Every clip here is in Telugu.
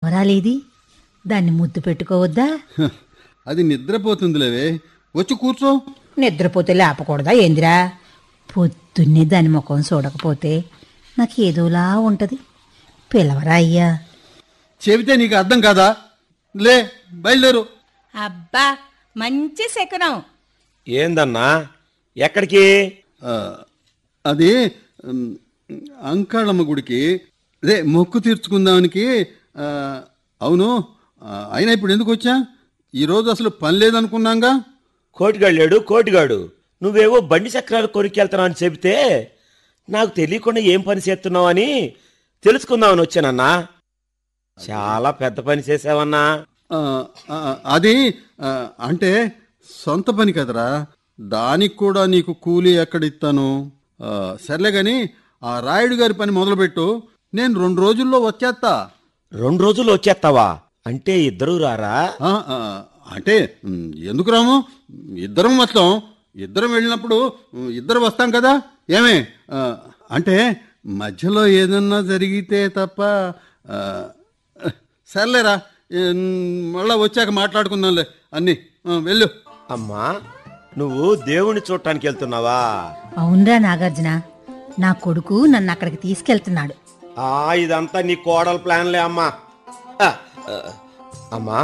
పిలవరాలేది దాన్ని ముద్దు పెట్టుకోవద్దా హ, అది నిద్రపోతుందిలేవే వచ్చి కూర్చో నిద్రపోతే లేపకూడదా ఏందిరా పొద్దున్నే దాని ముఖం చూడకపోతే నాకు ఏదోలా ఉంటది పిలవరా అయ్యా చెబితే నీకు అర్థం కాదా లే బయలుదేరు అబ్బా మంచి శకునం ఏందన్నా ఎక్కడికి ఆ, అది ఉమ్, అంకాళమ్మ గుడికి అదే మొక్కు తీర్చుకుందానికి ఆ, అవును ఆ, అయినా ఇప్పుడు ఎందుకు వచ్చా ఈరోజు అసలు పని లేదనుకున్నాంగా కోటిగాడు లేడు కోటిగాడు నువ్వేవో బండి చక్రాలు కొరికెళ్తున్నావు అని చెబితే నాకు తెలియకుండా ఏం పని చేస్తున్నావు అని తెలుసుకుందామని వచ్చానన్నా చాలా పెద్ద పని చేసావన్నా ఆ, ఆ, అది ఆ, అంటే సొంత పని కదరా దానికి కూడా నీకు కూలీ ఎక్కడిస్తాను ఆ, సర్లే గాని ఆ రాయుడు గారి పని మొదలుపెట్టు నేను రెండు రోజుల్లో వచ్చేస్తా రెండు రోజులు వచ్చేస్తావా అంటే ఇద్దరు రారా ఆ, ఆ, అంటే ఉమ్, ఎందుకు రాము ఇద్దరం వస్తాం ఇద్దరం వెళ్ళినప్పుడు ఉమ్, ఇద్దరు వస్తాం కదా ఏమే ఆ, అంటే మధ్యలో ఏదన్నా జరిగితే తప్ప ఆ, సర్లేరా ఏం, మళ్ళా వచ్చాక మాట్లాడుకుందాంలే అన్నీ ఆ, వెళ్ళు అమ్మా నువ్వు దేవుణ్ణి చూడటానికి వెళ్తున్నావా అవునరా నాగార్జున నా కొడుకు నన్ను అక్కడికి తీసుకెళ్తున్నాడు ఆ ఇదంతా నీ కోడల ప్లాన్లే అమ్మా ఆ, ఆ, అమ్మా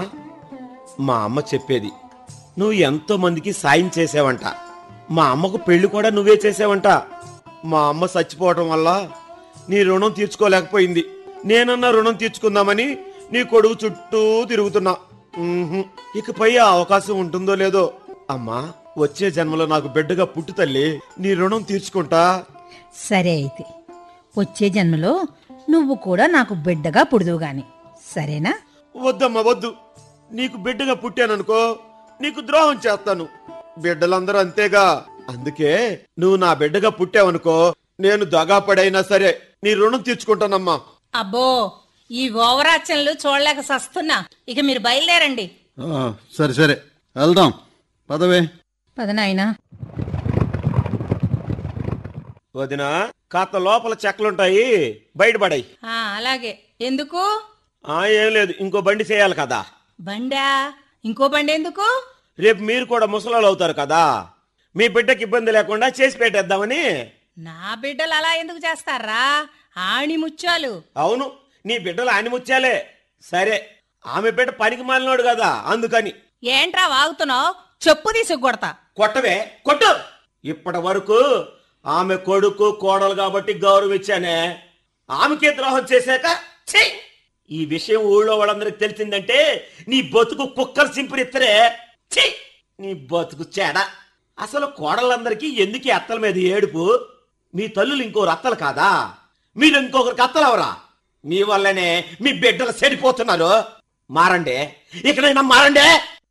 మా అమ్మ చెప్పేది నువ్వు ఎంతో మందికి సాయం చేసావంట మా అమ్మకు పెళ్లి కూడా నువ్వే చేసావంట మా అమ్మ చచ్చిపోవటం వల్ల నీ రుణం తీర్చుకోలేకపోయింది నేనన్నా రుణం తీర్చుకుందామని నీ కొడుకు చుట్టూ తిరుగుతున్నా ఉహుం. ఇకపై ఆ అవకాశం ఉంటుందో లేదో అమ్మా వచ్చే జన్మలో నాకు బిడ్డగా పుట్టు తల్లి నీ రుణం తీర్చుకుంటా సరే అయితే వచ్చే జన్మలో నువ్వు కూడా నాకు బిడ్డగా పుడుదువు గాని సరేనా వద్దమ్మా వద్దు నీకు బిడ్డగా పుట్టాననుకో నీకు ద్రోహం చేస్తాను బిడ్డలందరూ అంతేగా అందుకే నువ్వు నా బిడ్డగా పుట్టావనుకో నేను దగా పడైనా సరే నీ రుణం తీర్చుకుంటానమ్మా అబ్బో ఈ ఓవరాచనలు చూడలేక సస్తున్నా ఇక మీరు బయలుదేరండి ఆ, సరే సరే వెళ్దాం పదవే పదనాయనా వదిన కాస్త లోపల చెక్కలుంటాయి బయటపడాయి ఆ అలాగే ఎందుకు ఆ ఏం లేదు ఇంకో బండి చేయాలి కదా బండా ఇంకో బండి ఎందుకు రేపు మీరు కూడా ముసలాళ్ళు అవుతారు కదా మీ బిడ్డకి ఇబ్బంది లేకుండా చేసి పెట్టేద్దామని నా బిడ్డలు అలా ఎందుకు చేస్తారా ఆణి ముత్యాలు అవును నీ బిడ్డలు ఆయన ముచ్చాలే సరే ఆమె బిడ్డ పనికి మాలినోడు కదా అందుకని ఏంట్రా వాగుతున్నావు చెప్పు తీసి కొడతా కొట్టవే కొట్టు ఇప్పటి వరకు ఆమె కొడుకు కోడలు కాబట్టి గౌరవం ఇచ్చానే ఆమెకే ద్రోహం చేశాక ఛీ! ఈ విషయం ఊళ్ళో వాళ్ళందరికి తెలిసిందంటే నీ బతుకు కుక్కలు సింపురిత్తరే ఛీ! నీ బతుకు చేడ అసలు కోడలందరికీ ఎందుకు ఈ అత్తల మీద ఏడుపు మీ తల్లులు ఇంకోరు అత్తలు కాదా మీరు ఇంకొకరికి అత్తలవరా మీ వల్లనే మీ బిడ్డలు చెడిపోతున్నారు మారండి ఇకనైనా మారండి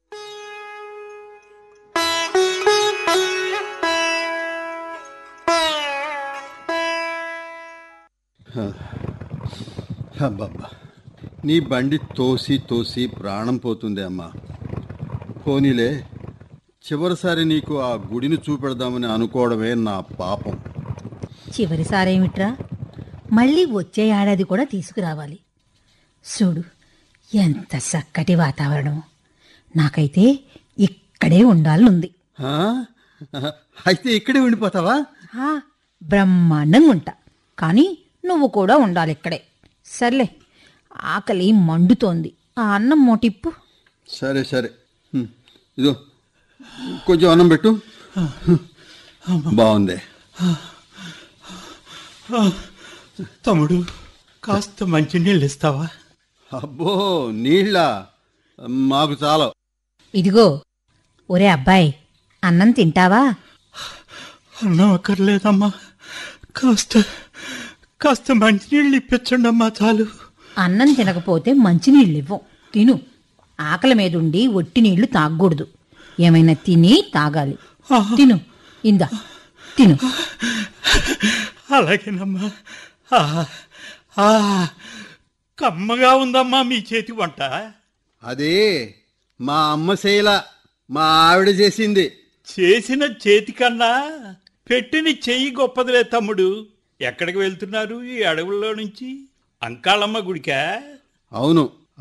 అబ్బబ్బా నీ బండి తోసి తోసి ప్రాణం పోతుంది అమ్మా పోనీలే చివరిసారి నీకు ఆ గుడిని చూపెడదామని అనుకోవడమే నా పాపం చివరిసారేమిట్రా మళ్ళీ వచ్చే ఏడాది కూడా తీసుకురావాలి చూడు ఎంత చక్కటి వాతావరణం నాకైతే ఇక్కడే ఉండాలనుంది ఆ? అయితే ఇక్కడే ఉండిపోతావా ఆ, బ్రహ్మాండంగా ఉంటా కానీ నువ్వు కూడా ఉండాలి ఇక్కడే సర్లే ఆకలి మండుతోంది ఆ అన్నం మోటిప్పు సరే సరే హ్మ్. ఇదో కొంచెం అన్నం పెట్టు బాగుంది తమ్ముడు కాస్త మంచినీళ్ళు ఇస్తావా అబ్బో నీళ్ళ మాకు చాలా ఇదిగో ఒరే అబ్బాయి అన్నం తింటావా అన్నం అక్కర్లేదమ్మా కాస్త కాస్త మంచినీళ్ళు ఇప్పించండి అమ్మా చాలు అన్నం తినకపోతే మంచినీళ్ళు ఇవ్వం తిను ఆకలి మీదుండి ఒట్టి నీళ్లు తాగకూడదు ఏమైనా తిని తాగాలి తిను ఇందా తిను అలాగేనమ్మా ఆ, ఆ, కమ్మగా ఉందమ్మా మీ చేతి వంట అది మా అమ్మ శైల మా ఆవిడ చేసింది చేసిన చేతి కన్నా పెట్టిన చెయ్యి గొప్పదిలే తమ్ముడు ఎక్కడికి వెళ్తున్నారు ఈ అడవుల్లో నుంచి అంకాళమ్మ గుడికా అవును